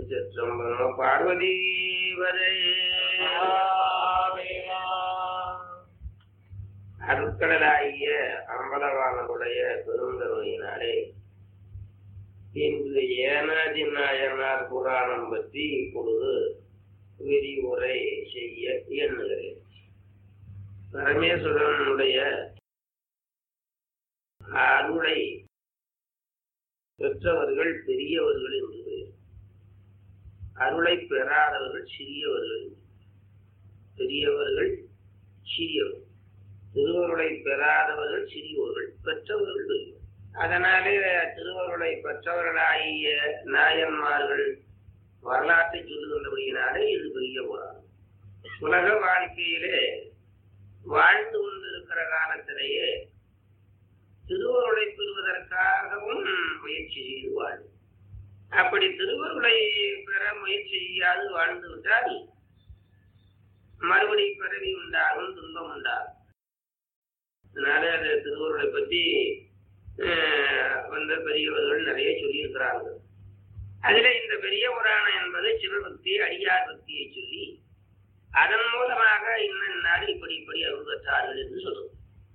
திருச்சிற்றம்பலம் பார்வதி வரை அருட்கடலாகிய அம்பலவானனுடைய பெருந்தவையினாலே இன்று ஏனாதி நாயனார் புராணம் பற்றி இப்பொழுது விரிவுரை செய்ய எண்ணுகிறேன் பரமேஸ்வரனுடைய அருளை பெற்றவர்கள் பெரியவர்கள் என்று பெயர் அருளை பெறாதவர்கள் சிறியவர்கள் என்று. பெரியவர்கள் சிறியவர்கள் திருவருளை பெறாதவர்கள் சிறியவர்கள் பெற்றவர்கள் பெரியவர்கள் அதனாலே திருவருளை பெற்றவர்களாகிய நாயன்மார்கள் வரலாற்றை சொல்லுகின்றபடியினாலே இது பெரிய புராணம் உலக வாழ்க்கையிலே வாழ்ந்து கொண்டிருக்கிற காலத்திலேயே திருவருளை பெறுவதற்காகவும் முயற்சி செய்து வாழ் அப்படி திருவருளை பெற முயற்சி செய்யாது வாழ்ந்து விட்டால் மறுபடி பிறவி உண்டாகும் துன்பம் உண்டாகும் அதனால அந்த திருவருளை பற்றி அஹ், வந்த பெரியவர்கள் நிறைய சொல்லியிருக்கிறார்கள் அதுல இந்த பெரிய புராணம் என்பது சிவபக்தி அடியார் பக்தியை சொல்லி அதன் மூலமாக இன்னும் நாடு இப்படி இப்படி அருள் பெற்றார்கள் என்று சொல்லுவோம்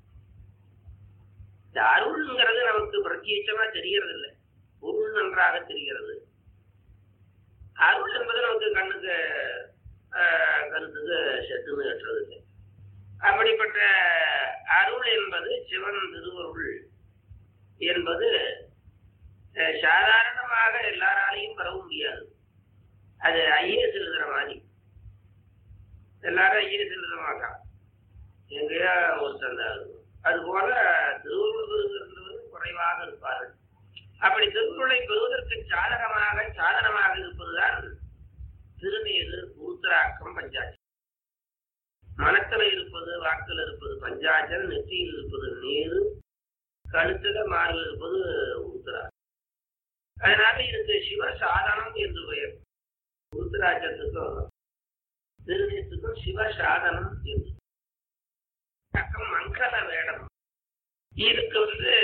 இந்த அருள்ங்கிறது நமக்கு பிரத்யேகமா தெரியறது இல்லை பொருள் நன்றாக தெரிகிறது அருள் என்பது நமக்கு கண்ணுக்கு ஆஹ், கருத்துக்கு செட்டுன்னு கட்டுறது இல்லை அப்படிப்பட்ட அருள் என்பது சிவன் திருவருள் என்பது அஹ், சாதாரணமாக எல்லாராலையும் பெற முடியாது அது ஐஏஎஸ் எழுதுற மாதிரி எல்லாரும் ஐஏஎஸ் எழுத மாட்டான் எங்கேயா ஒருத்தன் தான் இருக்கும். அதுபோல திருவுருள் பெறுகிறது குறைவாக இருப்பார்கள் அப்படி திருவுருளை பெறுவதற்கு சாதகமாக சாதனமாக இருப்பதுதான் திருநீரு உருத்தராக்கம் பஞ்சாட்சம் மனத்துல இருப்பது வாக்கில் இருப்பது பஞ்சாட்சம் நெற்றியில் இருப்பது நீரு கழுத்துல மார்பில் இருப்பது உருத்தரா அதனால இதுக்கு சிவ சாதனம் என்று பெயர் உருத்தராஜத்துக்கும் திருநீத்துக்கும் சிவ சாதனம் என்று பக்கம் மங்கள வேடம் இதுக்கு வந்து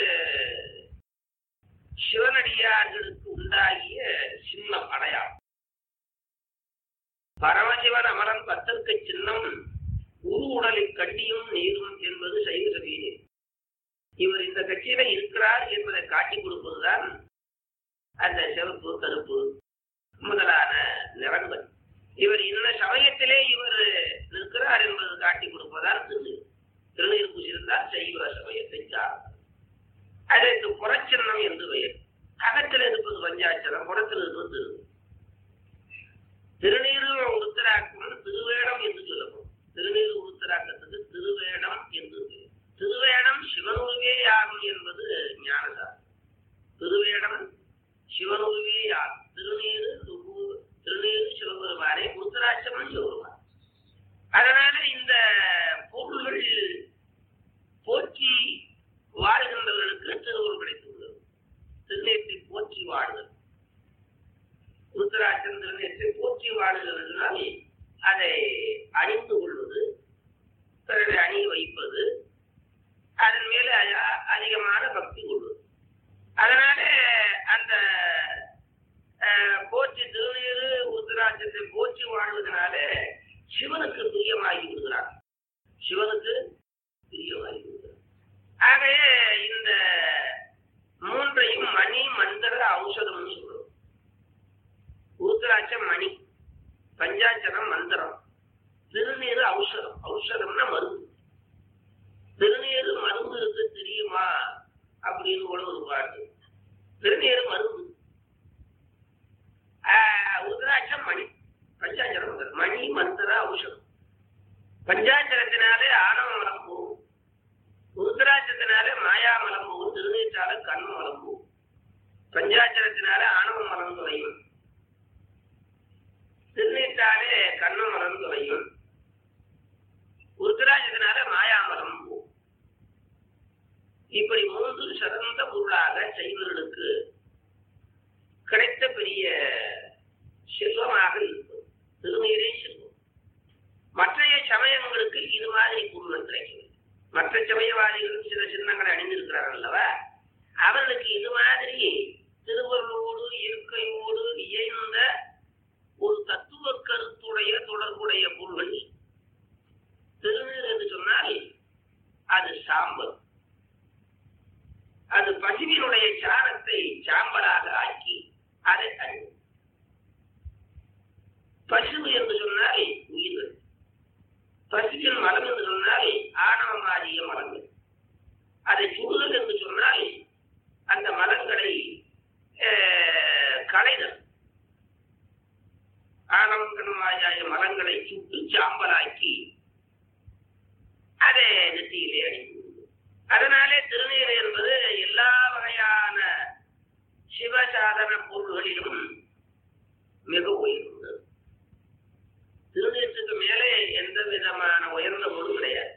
சிவனடியார்களுக்கு உண்டாகிய சின்னம் அடையாளம் பரமசிவன் அமரன் பத்திற்கு சின்னம் உரு உடலில் கண்டியும் நீரும் என்பது சைவ சபையிலே இவர் இந்த கட்சியில இருக்கிறார் என்பதை காட்டி கொடுப்பதுதான் அந்த சிவப்பு கருப்பு முதலான நிறங்கள் இவர் இந்த சமயத்திலே இவர் நிற்கிறார் என்பது காட்டி கொடுப்பதால் திருநீர் திருநீர் பூசியிருந்தால் செய்வ சமயத்தை சார்ந்தார் அதற்கு புறச்சின்னம் என்று பெயர் அகத்தில் இருப்பது பஞ்சாட்சரம் புறத்தில் இருப்பது திரு திருநீர் உருத்தராக்கம் திருவேடம் என்று சொல்லப்படும் திருநீர் உருத்தராக்கத்துக்கு திருவேடம் என்று பெயர் திருவேடம் சிவனுருவே யாகும் என்பது ஞானசார் திருவேடம் சிவனுருவே யாகும் திருநீர் துரு- திருநீர் சிவபெருமானே உருத்தராட்சமும் சிவபெருமான் அதனால இந்த பொருள்கள் போற்றி வாழ்கின்றவர்களுக்கு திருவுருள் கிடைத்துள்ளது திருநேற்றை போற்றி வாழ்தல் உத்தராட்சம் திருநேற்றை போற்றி வாழ்கிறதுனால் அதை அணிந்து கொள்வது பிறகு அணி வைப்பது அதன் மேல அ- அதிகமான பக்தி கொள்வது அதனால அந்த அஹ், போற்றி திருநீரு உத்தராட்சத்தை போற்றி வாழ்வதனால சிவனுக்கு பிரியமாகி விடுகிறார் சிவனுக்கு பிரியமாகி விடுகிறார் ஆகவே இந்த மூன்றையும் மணி மந்திர ஔஷதம்னு சொல்றோம் உருத்தராட்சம் மணி பஞ்சாட்சரம் மந்திரம் திருநீர் ஔஷதம் ஔஷதம்னா மருந்து திருநீர் மருந்து இருக்கு தெரியுமா அப்படின்னு கூட ஒரு பாட்டு திருநீர் மருந்து ஆஹ், உருத்திராட்சம் மணி பஞ்சாட்சரம் மந்திரம். மணி மந்திர ஔஷதம் பஞ்சாட்சரத்தினாலே ஆணவ மலம் போகும் உருத்திராட்சத்தினாலே மாயா மலம் போகும் திருநீற்றால கண்ம மலம் போகும் பஞ்சாட்சரத்தினாலே ஆணவ மலம் துறையும் திருநீற்றாலே கண்ண மலம் துறையும் உருத்திராட்சத்தினால மாயாமலம் போகும் இப்படி மூன்று சிறந்த பொருளாக செய்வர்களுக்கு கிடைத்த பெரிய செல்வமாக இருக்கும் திருநீரே செல்வம் மற்றைய சமயங்களுக்கு இது மாதிரி பொருள் கிடைக்கவில்லை மற்ற சமயவாதிகளும் சில சின்னங்களை அணிந்திருக்கிறார்கள் அல்லவா அவர்களுக்கு இது மாதிரி திருவருளோடு இருக்கையோடு இயைந்த உருவுடைய பொருள்கள் திருநீர் என்று சொன்னால் அது சாம்பல் அது பசுவினுடைய சாணத்தை சாம்பலாக ஆக்கி அதை அணி பசு என்று சொன்னால் உயிர்கள் பசுவின் மலம் என்று சொன்னால் ஆணவமாகிய மலங்கள் அதை சுடுதல் என்று சொன்னால் அந்த மலங்களை களைதல் ஆணவங்கணமாய மலங்களை சுட்டு சாம்பலாக்கி அதை நெத்தியிலே அடிக்கும் அதனாலே திருநீர் என்பது எல்லா வகையான சிவசாதன பொருள்களிலும் மிக உயர்ந்தது திருநீற்றுக்கு மேலே எந்த விதமான உயர்ந்த பொருள் கிடையாது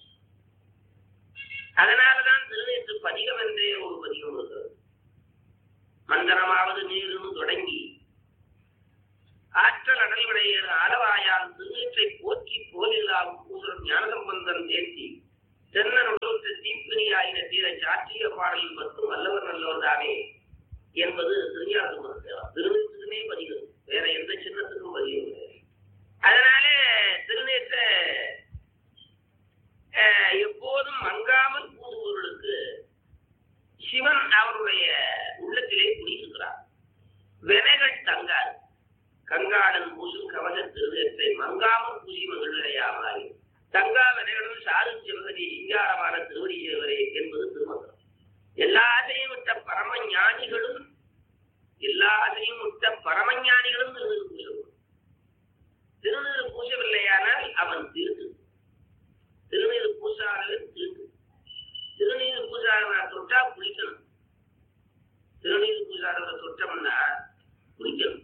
அதனாலதான் திருநீற்று பதிகம் என்றே ஒரு பதிகம் இருக்கிறது மந்திரமாவது நீரும் தொடங்கி ஆற்றல் அடல்விடைய அளவாயால் திருநீற்றை போற்றி போலில்லாவும் பூசல் ஞானசம்பந்தம் தேர்த்தி தென்னன் உலகத்து தீப்பினியாயின தீர சாற்றிய பாடலில் மட்டும் வல்லவர் நல்லவர் தானே என்பது திருஞான சம்பந்தம் திருநீற்றுக்குமே பதிகம் வேற எந்த சின்னத்துக்கும் பதிகம் கிடையாது அதனாலே திருநீற்றை எப்போதும் மங்காமல் பூதுபவர்களுக்கு சிவன் அவருடைய உள்ளத்திலே குடியிருக்கிறார் வினைகள் தங்காது கங்காளன் பூசும் கவச திருநீற்றை மங்காமல் பூசி மகிழ்வையாமாறி தங்கா வினைகளும் சாரு சிவகதி சிங்காரமான திருவடி சேவரே என்பது திருமந்திரம் எல்லாத்தையும் விட்ட பரம ஞானிகளும் எல்லாத்தையும் விட்ட பரமஞானிகளும் திருநீர் பூசுவார் திருநீர் பூசவில்லையானால் அவன் திருட்டு திருநீர் பூசாதவன் திருட்டு திருநீர் பூசாதவனை தொட்டா குளிக்கணும் திருநீர் பூசாதவனை தொட்டோம்னா குளிக்கணும்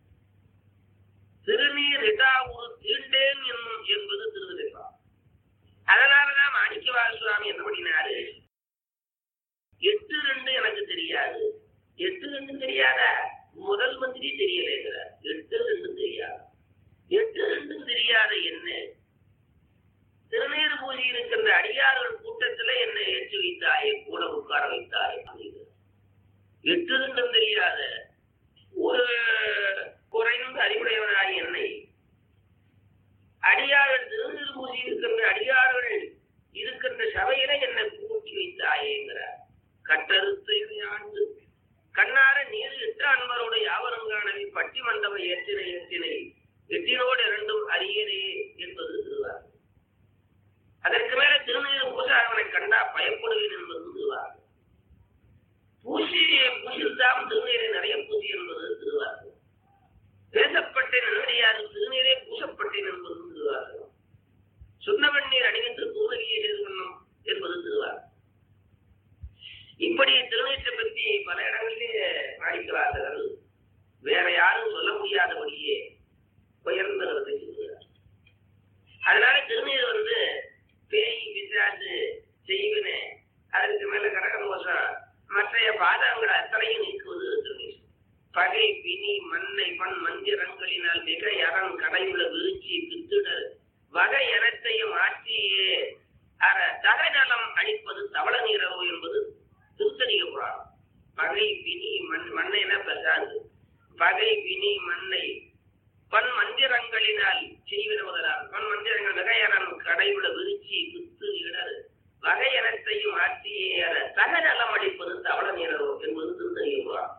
திருநீர் இடாவூர் தீண்டேன் என்னும் என்பது திருவிழா அதனாலதான் மாணிக்கவாக சுவாமி என்ன பண்ணினாரு எட்டு ரெண்டு எனக்கு தெரியாது எட்டு ரெண்டு தெரியாதா முதல் மந்திரி தெரியலேங்கிறார் எட்டு ரெண்டு தெரியாது எட்டு ரெண்டும் தெரியாத என்ன திருநீர் பூஜை இருக்கின்ற அடியார்கள் கூட்டத்துல என்னை ஏற்றி வைத்தாயே கூட உட்கார வைத்தாயே அப்படிங்கிறார் எட்டு ரெண்டும் தெரியாத ஒரு குறைந்த அறிவுடையவனாய் என்னை அடியார்கள் திருநீர் பூஜை இருக்கின்ற அடியார்கள் இருக்கின்ற சபையில என்னை கூட்டி வைத்தாயேங்கிறார் கட்டறுத்து ஆண்டு கண்ணார நீர் இட்ட அன்பருடைய யாவரங்கானவை பட்டி மண்டப ஏற்றினை ஏற்றினை எட்டினோடு இரண்டும் அரியனே என்பது திருவார் அதற்கு மேல திருநீர் பூசாரவனை கண்டா பயப்படுவேன் என்பது திருவார் பூசி பூசித்தாம் திருநீரை நிறைய பூசி என்பது திருவார் பேசப்பட்டேன் என்னடியாது திருநீரே பூசப்பட்டேன் என்பது திருவார் சுண்ணவன் நீர் அணிவித்து தூரகியை எதிர்கொள்ளும் என்பது திருவார் இப்படி திருநீற்றை பற்றி பல இடங்களிலே மாணிக்கிறார்கள் வேற யாரும் சொல்ல முடியாதபடியே உயர்ந்த கருத்தை சொல்கிறார் அதனால திருநீர் வந்து பேய் பிசாசு செய்வினை அதற்கு மேல கடகமோசம் மற்றைய பாதங்கள் அத்தனையும் நீக்குவது திருநீர் பகை பிணி மண்ணை பண் மந்திரங்களினால் மிக அறம் கடையுள்ள விருச்சி பித்துடல் வகை எனத்தையும் ஆற்றியே அற தகநலம் அளிப்பது தவள நீரவு என்பது திருத்தணிக புராணம் பகை பிணி மண் மண்ணைன பெசாது பகை பிணி மண்ணை பன் மந்திரங்களினால் செய்விடுவதால் பன் மந்திரங்கள் மிகையறன் கடையுள்ள விருச்சி வித்து இடர் வகையனத்தையும் ஆற்றியே தகநலம் அளிப்பது தவள நீரோ என்பது திருத்தறியுவார்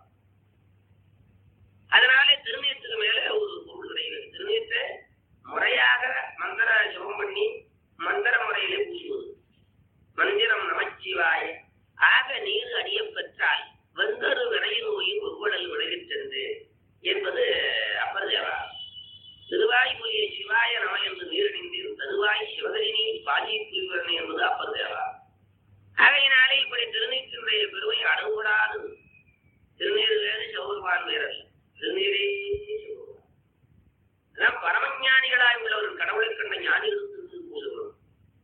அதனாலே திருநீற்றுக்கு மேலே ஒரு பொருள் கிடையாது திருநீற்றை முறையாக மந்திர ஜபம் பண்ணி மந்திர முறையிலே பூசுவது மந்திரம் நமச்சிவாய ஆக நீர் அறிய பெற்றால் வெந்தரு வினையின் நோயின் ஒவ்வொழல் விளைவிட்டது என்பது அப்பர் தேவா திருவாய்மொழியை சிவாய நம என்று நீரணிந்தீர் தருவாய் சிவகரினி பாஜி புரிவரணி என்பது அப்பர் தேவா ஆகையினாலே இப்படி திருநீற்றினுடைய பெருமை அணுகூடாது திருநீர் வேறு சௌர்வான் வேறல்ல திருநீரே சிவபெருமான் பரமஞானிகளாய் உள்ளவர் கடவுளை கண்ட ஞானிகளுக்கு பூசுகிறோம்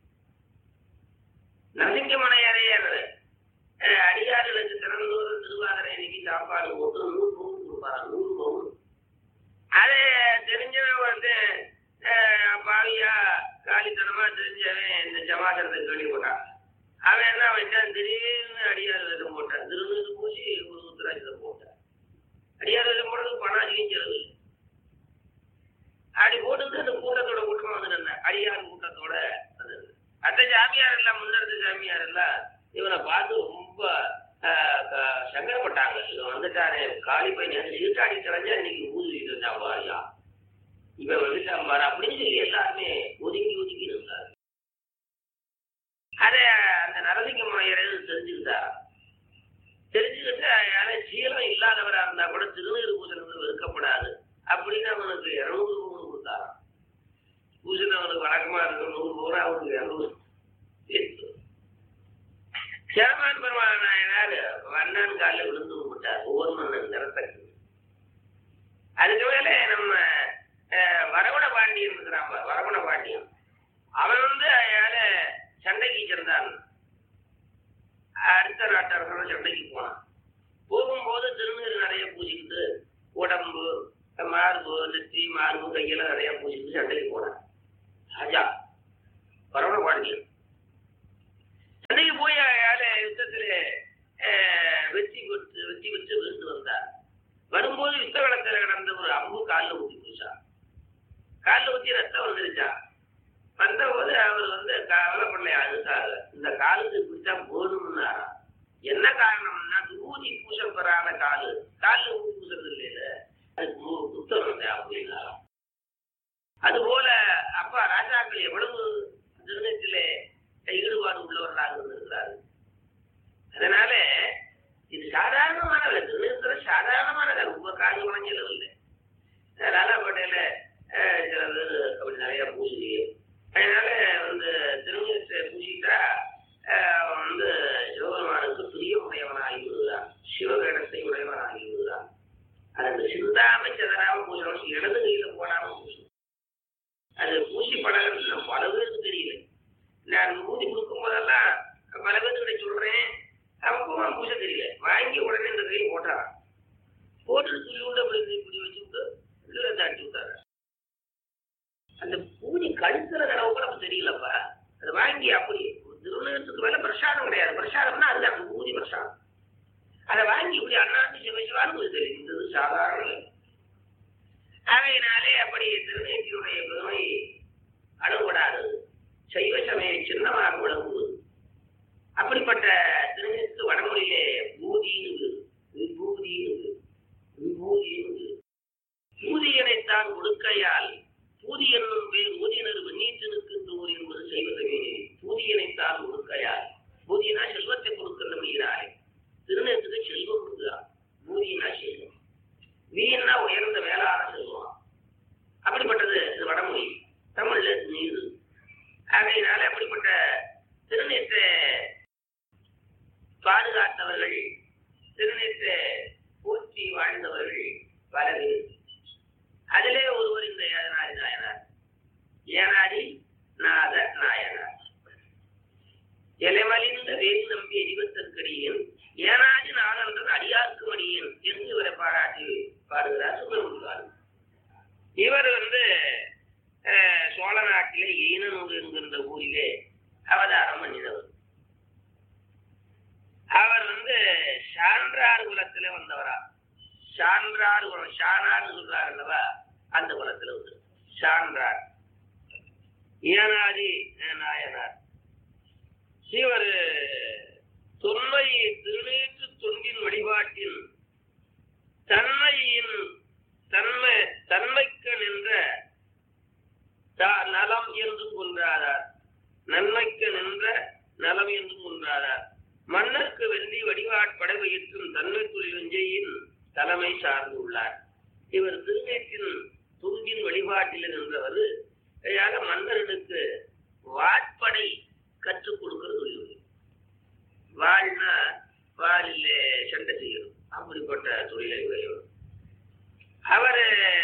நரசிங்கமனையரையர் அடியார்களுக்கு திறந்தோறு திருவாதிரை இன்னைக்கு சாப்பாடு போட்டு நூறு பவுன் கொடுப்பாரு நூறு பவுன் அது தெரிஞ்சவன் வந்து பாவியா காலித்தனமா தெரிஞ்சவன் இந்த ஜமாசனத்தை கேள்விப்பட்டான் அவன் என்ன வச்சான் திடீர்னு அடியார் வேதம் போட்டான் திருநூறு பூசி ஒரு உத்தராஜத்தை போட்டான் அடியார் வேதம் போடுறதுக்கு பணம் அதிகம் செலவு அப்படி போட்டு அந்த கூட்டத்தோட அடியார் கூட்டத்தோட வந்தது அந்த சாமியார் எல்லாம் முன்னெடுத்த சாமியார் எல்லாம் இவனை பார்த்து ரொம்ப ஆஹ், க- சங்கடப்பட்டாங்க இவன் வந்துட்டானே காலி பையன் சீட்டாடி கிடஞ்சா இன்னைக்கு ஊதிட்டு இருந்தான் பாரியா இவன் வந்துட்டான் பாரு அப்படின்னு சொல்லி எல்லாருமே ஒதுங்கி ஒதுங்கி இருந்தார் அத அந்த நரசிங்க முனையர் தெரிஞ்சுக்கிட்டாரா தெரிஞ்சுக்கிட்டு யாரும் சீலம் இல்லாதவரா இருந்தா கூட திருநீர் பூசணம் வெறுக்கப்படாது அப்படின்னு அவனுக்கு இருநூறு பவுன் கொடுத்தாராம் பூசணம் அவனுக்கு வழக்கமா இருக்கும் நூறு பவுன் அவனுக்கு இருநூறு சேரமான் பெருமாள் நாயனார் வண்ணன் காலில் விழுந்து விட்டார் ஒவ்வொரு மன்னன் நிறத்தக்கு அதுக்கு மேல நம்ம அஹ், வரகுண பாண்டியன் இருக்கிறான் பாரு, வரகுண பாண்டியன் அவன் வந்து அயால சண்டைக்கு சென்றான் அடுத்த நாட்டர்களோட சண்டைக்கு போனான் போகும்போது திருநீர் நிறைய பூசிக்கிட்டு உடம்பு மார்பு நெற்றி மார்பு கையெல்லாம் நிறைய பூசிக்கிட்டு சண்டைக்கு போனான் ராஜா வரவண பாண்டியன் சண்டைக்கு போய் அயால யுத்தத்திலே அஹ், வெற்றி பெற்று வெற்றி பெற்று விருந்து வந்தார் வரும்போது யுத்த களத்தில் கிடந்த ஒரு அம்பு காலில் ஊற்றி பூசா காலில் ஊற்றி ரத்தம் வந்துருச்சா வந்தபோது அவர் வந்து கவலைப்படல அதுக்காக இந்த காலுக்கு இப்படித்தான் போகணும்னாரா என்ன காரணம்னா ஊதி பூச பெறாத காலு காலில் ஊதி பூசுறது இல்லையில அதுக்கு மு- புத்தகம் அப்படின்னாரா அதுபோல அப்பா ராஜாக்கள் எவ்வளவு திருநெற்றிலே ஈடுபாடு உள்ளவர்களாக இருந்திருக்கிறார்கள் அதனால இது சாதாரணமான திருநெற்ற சாதாரணமான ரொம்ப காசு குறைஞ்சலும் இல்லை லாலா பட்டேல அஹ், சில பேர் அப்படி நிறைய பூசி அதனால வந்து திருநெற்றை பூசிட்டா அஹ், வந்து சிவபெருமானுக்கு பிரியமுடையவனாகி விடுகிறான் சிவகணத்தை உடையவனாகி விடுகிறான் அது சிந்தாம சிதறாம பூசணும் இடது கையில போடாம பூசணும் அது பூசி பழகிறது பல பேருக்கு தெரியல நான் ஊதி கொடுக்கும் போதெல்லாம் பல பேர்கிட்ட சொல்றேன் அவனுக்கும் பூச தெரியல வாங்கி உடனே இந்த கையில் போட்டாரான் போட்டுட்டு துள்ளி உள்ள அப்படி இப்படி வச்சுட்டு இதுல தாட்டி விட்டாரு அந்த பூஜை கழுத்துல தடவை கூட அப்ப தெரியலப்பா அதை வாங்கி அப்படி திருநகரத்துக்கு மேல பிரசாதம் கிடையாது பிரசாதம்னா அது அந்த ஊதி பிரசாதம் அதை வாங்கி இப்படி அண்ணாந்து சிவசிவான்னு ஒரு தெரியும் இந்த இது சாதாரண இல்லை. ஆகையினாலே அப்படி திருநேற்றியுடைய பெருமை அணுகூடாது சைவ சமய சின்னமாக விளங்குவது அப்படிப்பட்ட திருநெத்து வடமொழியிலே பூதின்னு இருக்கு. விபூதின்னு இருக்கு. விபூதின்னு இருக்கு. பூதியனைத்தான் ஒடுக்கையால் பூதி என்னும் பேர் ஊதியனர் வெண்ணீட்டு நிற்கின்ற ஊர் என்பது செய்வதே பூதியனைத்தான் ஒடுக்கையால் பூதியனா செல்வத்தை கொடுக்கின்றபடிகிறாரே திருநெத்துக்கு செல்வம் கொடுக்கிறார் பூதியனா செல்வம் வீணா உயர்ந்த வேளாண் செல்வம் அப்படிப்பட்டது இது வடமொழி தமிழ்ல நீர் ஆகையினால அப்படிப்பட்ட திருநீற்றை பாதுகாத்தவர்கள் திருநீற்றை போற்றி வாழ்ந்தவர்கள் பல பேர் அதிலே ஒருவர் இந்த ஏனாதி நாயனார் ஏனாதி நாத நாயனார் எலைமலிந்த வேதி நம்பி எரிவத்தற்கடியன் ஏனாதி நாதன்றன் அடியார்க்கு மடியன் என்று இவரை பாராட்டி பாடுகிறார் சுப்பிரமணியார் இவர் வந்து அஹ், சோழ நாட்டிலே ஈனனூர் என்கின்ற ஊரிலே அவதாரம் பண்ணினவர் அவர் வந்து சான்றார் குலத்திலே வந்தவரா சான்றார் குலம் ஷானார் சொல்றார் அல்லவா அந்த குலத்துல வந்து சான்றார் ஏனாதி நாயனார் இவர் தொன்மை திருநீற்று தொண்டின் வழிபாட்டில் தன்மையின் தன்மை தன்மைக்கு நின்ற த- நலம் என்றும் கொன்றாதார் நன்மைக்கு நின்ற நலம் என்றும் கொன்றாதார் மன்னருக்கு வெள்ளி வடிவாட்படை வயிற்றும் தன்மை தொழிலஞ்சையின் தலைமை சார்ந்துள்ளார் இவர் திருநேற்றின் துங்கின் வழிபாட்டில் நின்றவர் கையாக மன்னர்களுக்கு வாட்படை கற்றுக் கொடுக்கிற தொழில் வாழ்னா வாளிலே சண்டை செய்யணும் அப்படிப்பட்ட தொழிலை உடையவர் அவர்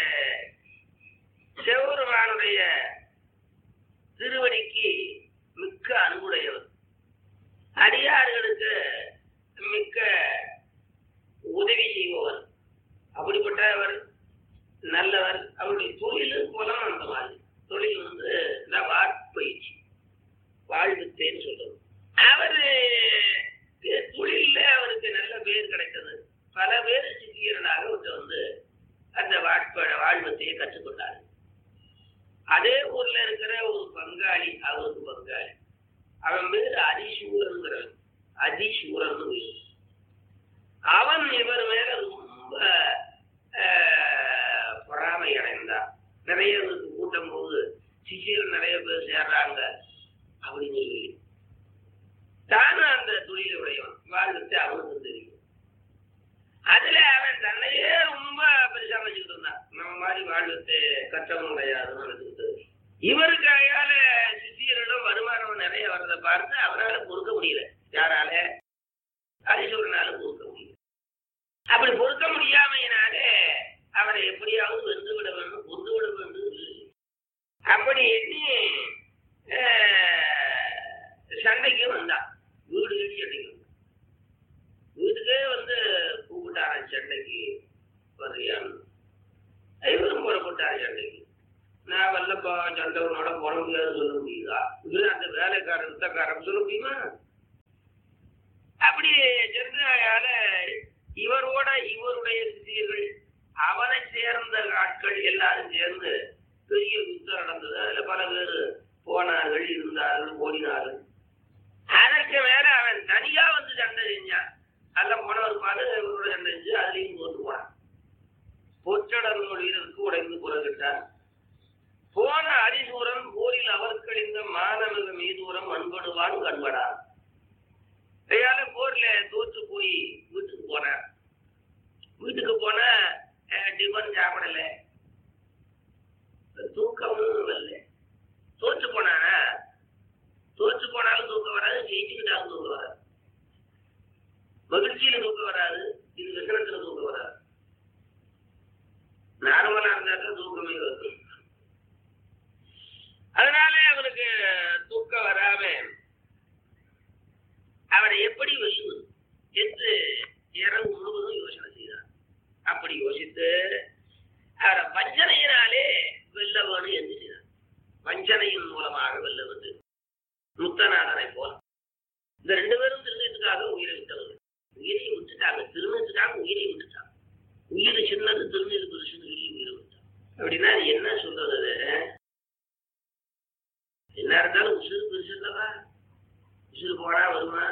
சிவபெருமானுடைய திருவடிக்கு மிக்க அன்புடையவர் அடியார்களுக்கு மிக்க உதவி செய்பவர் அப்படிப்பட்டவர் நல்லவர் அவருடைய தொழில் குலம் அந்த மாதிரி தொழில் வந்து இந்த வாட்பயிற்சி வாழ்வித்தேன்னு சொல்றது அவரு தொழில அவருக்கு நல்ல பேர் கிடைத்தது பல பேர் சிக்கியர்களாக அவர்கிட்ட வந்து அந்த வாட்ப வாழ்வத்தையே கற்றுக்கொண்டார் அதே ஊர்ல இருக்கிற ஒரு பங்காளி அவருக்கு பங்காளி அவன் பேரு அதிசூரங்கிறவன் அதிசூரன் அவன் இவர் மேல ரொம்ப ஆஹ், பொறாமை அடைந்தான் நிறைய பேருக்கு கூட்டம் போது சிஷியர்கள் நிறைய பேர் சேர்றாங்க அப்படின்னு சொல்லி தானும் அந்த தொழில் உடையவன் வாழ்க்கை அவனுக்கு தெரியும் அதுல அவன் தன்னையே ரொம்ப பெருசா வச்சுக்கிட்டு இருந்தான் நம்ம மாதிரி வாழ்வத்தை கற்றவன் கிடையாதுன்னு நினைச்சுக்கிட்டு இவருக்கு அயால சிஷியர்களும் வருமானம் நிறைய வர்றதை பார்த்து அவனால பொறுக்க முடியல யாரால ஹரிசூரனால பொறுக்க முடியல அப்படி பொறுக்க முடியாமையினாலே அவனை எப்படியாவது வென்று விட வேண்டும் கொண்டு விட வேண்டும் என்று அப்படி எண்ணி ஆஹ், சண்டைக்கு வந்தான் வீடு தேடி சண்டைக்கு வந்தான் வீட்டுக்கே வந்து கூப்பிட்டாரன் சண்டைக்கு வர்றியான்னு இவரும் புறப்பட்டார் சண்டைக்கு நான் வரலப்பா சண்டை உன்னோட போட முடியாது சொல்ல முடியுதா இது அந்த வேலைக்காரன் யுத்தக்காரன் சொல்ல முடியுமா அப்படி சென்றதால இவரோட இவருடைய சிஷியர்கள் அவனை சேர்ந்த ஆட்கள் எல்லாரும் சேர்ந்து பெரிய யுத்தம் நடந்தது அதுல பல பேர் போனார்கள் இருந்தார்கள் ஓடினார்கள் அதற்கு மேல அவன் தனியா வந்து சண்டை செஞ்சான் அதுல போனவர் பாரு இவரோட சண்டை செஞ்சு அதுலயும் தோத்து போனான் பொற்றடர் வீரருக்கு உடைந்து குறகிட்டான் போன அதிசூரன் போரில் அவர்களிந்த மாணவக மீதூரம் அன்படுவான் கண்படான் கையால போர்ல தோற்று போய் வீட்டுக்கு போனார் வீட்டுக்கு போன டிஃபன் சாப்பிடல தூக்கமும் வரல தோற்று போனானா தோற்று போனாலும் தூக்கம் வராது ஜெயிச்சுக்கிட்டாலும் தூக்கம் வராது மகிழ்ச்சியில தூக்கம் வராது இது வெங்கடத்துல தூக்கம் வராது நார்மலா இருந்தா தூக்கமே வரும் அதனால அவனுக்கு தூக்கம் வராம அவனை எப்படி வெல்லுவது என்று இரவு முழுவதும் யோசனை செய்தான் அப்படி யோசித்து அவரை வஞ்சனையினாலே வெல்ல வேணும் என்று செய்தான் வஞ்சனையின் மூலமாக வெல்ல வந்து முத்தநாதனை போல இந்த ரெண்டு பேரும் திருநீட்டுக்காக உயிரை விட்டவர்கள் உயிரை விட்டுட்டாங்க திருநீட்டுக்காக உயிரை விட்டுட்டாங்க உயிர் சின்னது திருநீர் பெருசுன்னு சொல்லி உயிரை விட்டாங்க அப்படின்னா அது என்ன சொல்றது அது? என்ன இருந்தாலும் உசுறு பெருசு இல்லவா உசுறு போனா வருமா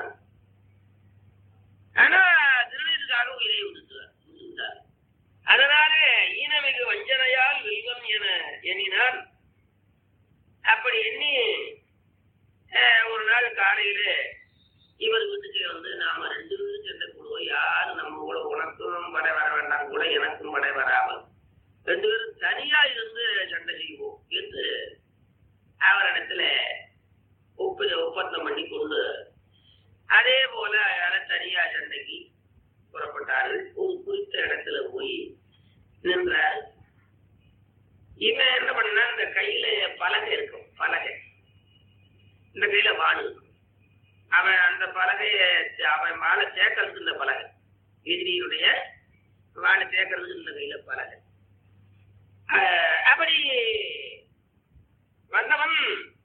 ஆனா திருநீருக்காக உயிரை விடுத்தார் விட்டுட்டார் அதனாலே ஈனமிகு வஞ்சனையால் வெல்வம் என எண்ணினான் அப்படி எண்ணி அஹ், ஒரு நாள் காலையில இவர் வீட்டுக்கு வந்து நாம ரெண்டு பேரும் சண்டை போடுவோம் யாரும் நம்ம கூட உனக்கும் படை வர வேண்டாம் கூட எனக்கும் படை வராமல் ரெண்டு பேரும் தனியா இருந்து சண்டை செய்வோம் என்று அவரிடத்துல ஒப்பு ஒப்பந்தம் பண்ணி கொண்டு அதே போல யார தனியா சண்டைக்கு புறப்பட்டார்கள் ஒரு குறித்த இடத்துல போய் நின்றார் இவன் என்ன பண்ணா இந்த கையில பலகை இருக்கும் பலகை இந்த கையில வாடு இருக்கும் அவன் அந்த பலகைய அவன் வாழை சேர்க்கறதுக்கு இந்த பலகை எதிரியுடைய வாழை சேர்க்கறதுக்கு இந்த கையில பலகை அஹ் அப்படி வந்தவன்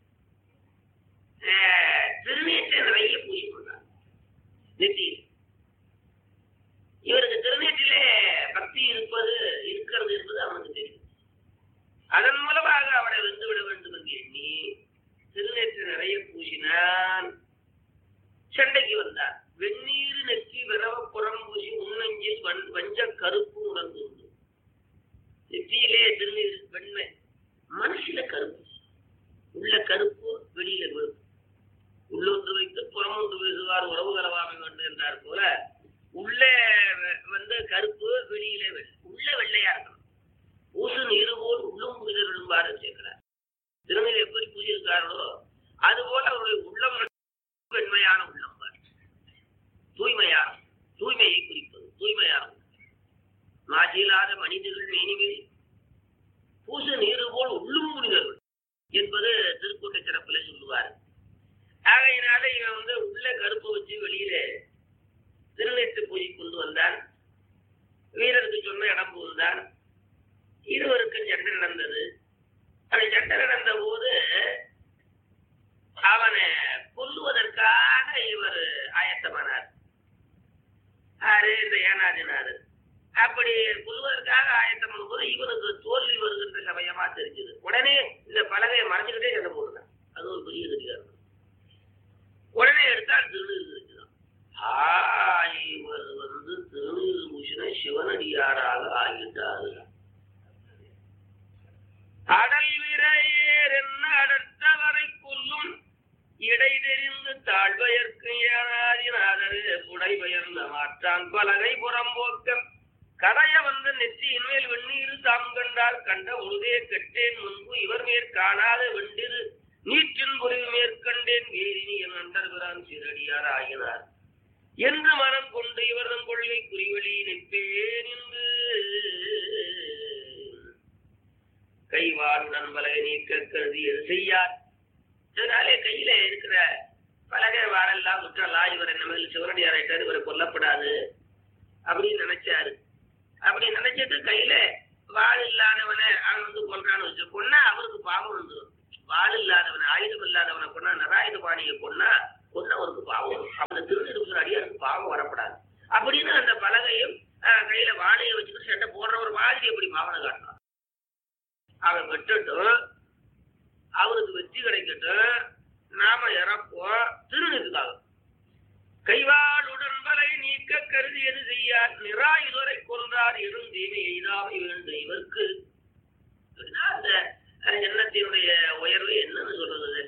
அஹ், திருநீற்றை நிறைய பூசி கொண்டான் நெற்றியில் இவருக்கு திருநீற்றிலே பக்தி இருப்பது இருக்கிறது என்பது அவனுக்கு தெரியும் அதன் மூலமாக அவனை வென்று விட வேண்டும் என்று எண்ணி திருநீற்றை நிறைய பூசினான் சண்டைக்கு வந்தான் வெந்நீர் நெற்றி விரவ புறம் பூசி உன்னஞ்சில் வன்- வஞ்ச கருப்பு உணர்ந்து உண்டு நெற்றியிலே திருநீர் வெண்மை மனசுல கருப்பு உள்ள கருப்பு வெளியில வெறுப்பு உள்ளொன்று வைத்து புறமொன்று பேசுவார் உறவு கலவாமை வேண்டும் என்றார் போல உள்ளே வ- வந்து கருப்பு வெளியில வெள்ளை உள்ள வெள்ளையா இருக்கணும் ஊசு நீரு போல் உள்ளும் புரிதல் விடுவாரு சேர்க்கிறார் திருநீர் எப்படி பூஜிருக்கார்களோ அது போல அவருடைய உள்ளம் வெண்மையான உள்ளம் பாரு. தூய்மையான தூய்மையை குறிப்பது தூய்மையான உள்ளம். மாசிலாத மனிதர்கள் மேனிவில் பூசு நீரு போல் உள்ளும் புரிதல் என்பது திருக்கூட்ட சிறப்புல சொல்லுவார் ஆகையினால இவன் வந்து உள்ள கருப்பு வச்சு வெளியில திருநீட்டு பூஜை கொண்டு வந்தான் வீரருக்கு சொன்ன இடம் புகுந்தான் இருவருக்கும் சண்டை நடந்தது அப்படி சண்டை நடந்த போது அவனை கொல்லுவதற்காக இவர் ஆயத்தமானார் ஆறு இந்த ஏனாதினார் அப்படி கொல்வதற்காக ஆயத்தம் பண்ணும்போது இவனுக்கு தோல்வி வருகின்ற சமயமா தெரிஞ்சது உடனே இந்த பலகையை மறைச்சுக்கிட்டே சண்டை போடுறான் அது ஒரு பெரிய கட்டிக்காரன் உடனே எடுத்தால் திருநீர் இருக்குதான் ஆ இவர் வந்து திருநீர் பூஷண சிவனடியாராக ஆகிட்டாரு அடல் விரையேர் என்ன அடர்த்தவரை கொல்லும் இடை தெரிந்து தாழ்வயற்கு ஏனாதிநாதரே புடை பெயர்ந்த மாற்றான் பலகை புறம்போக்கம் கடைய வந்து நெற்றியின் மேல் வெந்நீர் தாம் கண்டால் கண்ட உழுதே கெட்டேன் முன்பு இவர் மேற் காணாத வெண்டிரு நீற்றின் பொறிவு மேற்கண்டேன் வேரினி என் அண்டர்கிறான் சிறடியார் ஆகினார் என்று மனம் கொண்டு இவர்தம் கொள்கை குறிவழி நிற்பேன் என்று கைவாளுடன் பலகை நீக்க கருதியது செய்யார் இதனாலே கையில இருக்கிற பலகை வாழெல்லாம் விட்டுறலாம் இவர் என்ன மேல் சிவனடியார் ஆயிட்டாரு இவரை கொல்லப்படாது அப்படின்னு நினைச்சாரு அப்படி நினைச்சிட்டு கையில வாள் இல்லாதவனை அவன் வந்து கொல்றான்னு வச்சு கொன்னா அவருக்கு பாவம் வந்து வாள் இல்லாதவனை ஆயுதம் இல்லாதவனை கொன்னா நராயுத பாணியை கொன்னா கொன்னவருக்கு பாவம் வரும் அவனை திருநெடுக்கிற அடியாருக்கு பாவம் வரப்படாது அப்படின்னு அந்த பலகையும் ஆஹ், கையில வாழையை வச்சுட்டு சட்டை போடுற ஒரு மாதிரி எப்படி பாவனை காட்டலாம் அவன் வெட்டட்டும் அவருக்கு வெற்றி கிடைக்கட்டும் நாம இறப்போம் திருநீருக்காக கைவாளுடன் வரை நீக்க கருதியது செய்யார் நிராயுதரை கொன்றார் எனும் தீமை எய்தாமை வேண்டும் இவருக்கு அப்படின்னா அந்த அஹ், எண்ணத்தினுடைய உயர்வு என்னன்னு சொல்றது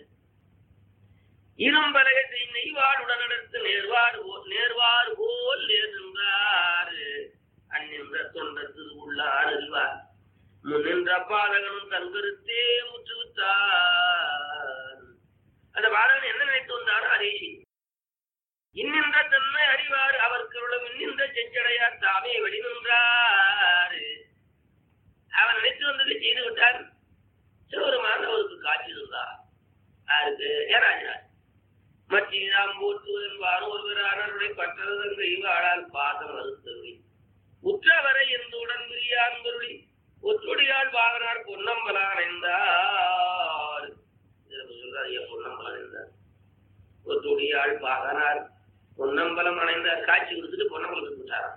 இரும்பலகத்தை நெய்வாளுடன் எடுத்து நேர்வாடு போ நேர்வாறு போல் நேர் நின்றார் அந்நின்ற தொண்டர் திருவுள்ளார் அறிவார் முன்னின்ற பாதகனும் தன் கருத்தே முற்றுவித்தார் அந்த பாதகன் என்ன நினைத்து வந்தாரோ அதை செய்தார். இன்னின்ற தன்மை அறிவார் அவர்களும் இன்னின்ற செஞ்சடையார் தாமே வெளிநின்றார் அவன் நினைத்து வந்ததை செய்து விட்டார் சிவருமான அவருக்கு காட்சி இருந்தார் யாருக்கு ஏராஜார் மற்றீராம் போற்றுவதன் ஒருவர் அனருடைய பற்றதன் இவாளால் பாதம் அறுத்தருளி உற்றவரை என்றுடன் பிரியான்பருளி ஒற்றுடியால் வாகனார் பொன்னம்பலம் அணைந்தார் இதுல சொல்றாரு ஐயா பொன்னம்பலம் அணைந்தார் ஒற்றுடியாள் பாகனார் பொன்னம்பலம் அணைந்தார் காட்சி கொடுத்துட்டு பொன்னம்பலத்துக்கு விட்டாராம்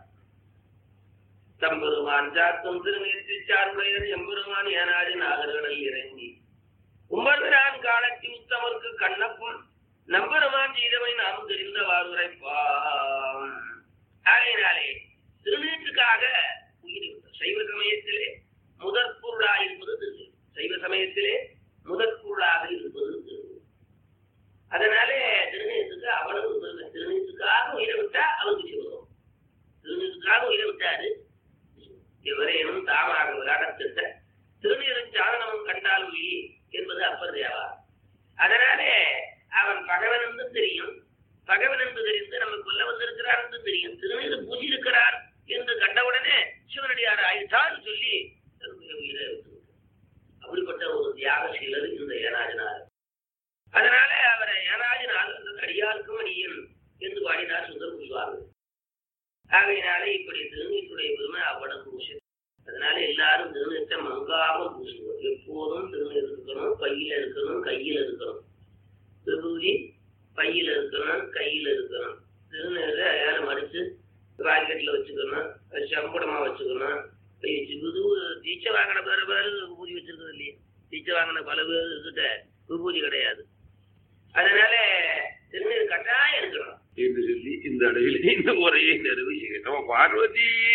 தம்பெருமான் சாத்தும் திருநீர்த்தி சார்புடையர் எம்பெருமான் ஏனாடி நாகர்களில் இறங்கி உம்பர்தான் காலத்தி உத்தமருக்கு கண்ணப்பன் நம்பெருமான் செய்தவை நாம் தெரிந்தவாறு உரைப்பாம் ஆகையினாலே திருநீற்றுக்காக உயிர் விட்டார். சைவ சமயத்திலே முதற் பொருளாக இருப்பது திருநீர் சைவ சமயத்திலே முதற் பொருளாக இருப்பது திருநீர் அதனாலே திருநீருக்கு அவ்வளவு பெருமை. திருநீற்றுக்காக உயிரை விட்டா அவருக்கு சிவகம் திருநீருக்காக உயிரை விட்டாரு எவரேனும் தாமாக விளையாடத்திட்ட திருநீரின் சாதனமும் கண்டால் உயி என்பது அப்பர் தேவா அதனாலே அவன் பகவன் என்று தெரியும் பகவன் என்று தெரிந்து நம்ம கொல்ல வந்திருக்கிறார் என்று தெரியும் திருநீர் பூஜிருக்கிறார் என்று கண்டவுடனே சிவனடியார் ஆயிட்டார் சொல்லி தன்னுடைய உயிரை விட்டுவிட்டார். அப்படிப்பட்ட ஒரு தியாகசீலர் இந்த ஏனாஜினார் அதனால அவரை ஏனாஜினார் அடியாருக்கும் அடியன் என்று பாடினார் சுந்தர் புரிவார்கள் ஆகையினாலே இப்படி திருநீற்றுடைய பெருமை அவ்வளவு பூசை அதனால எல்லாரும் திருநீற்றை மங்காம பூசுவோம் எப்போதும் திருநீர் இருக்கணும் பையில இருக்கணும் கையில இருக்கணும் விபூதி பையில இருக்கணும் கையில இருக்கணும் திருநீரை ஏழை மடிச்சு பாக்கெட்ல வச்சுக்கணும் அது சம்படமா வச்சுக்கணும் புது தீட்சை வாங்கின பேர பேரு விபூதி வச்சிருக்கிறது இல்லையே தீட்சை வாங்கின பல பேர் இருக்கிட்ட விபூதி கிடையாது அதனால திருநீர் கட்டாயம் இருக்கணும் என்று சொல்லி இந்த அளவில் இந்த உரையை நிறைவு செய்கிறோம் பார்வதி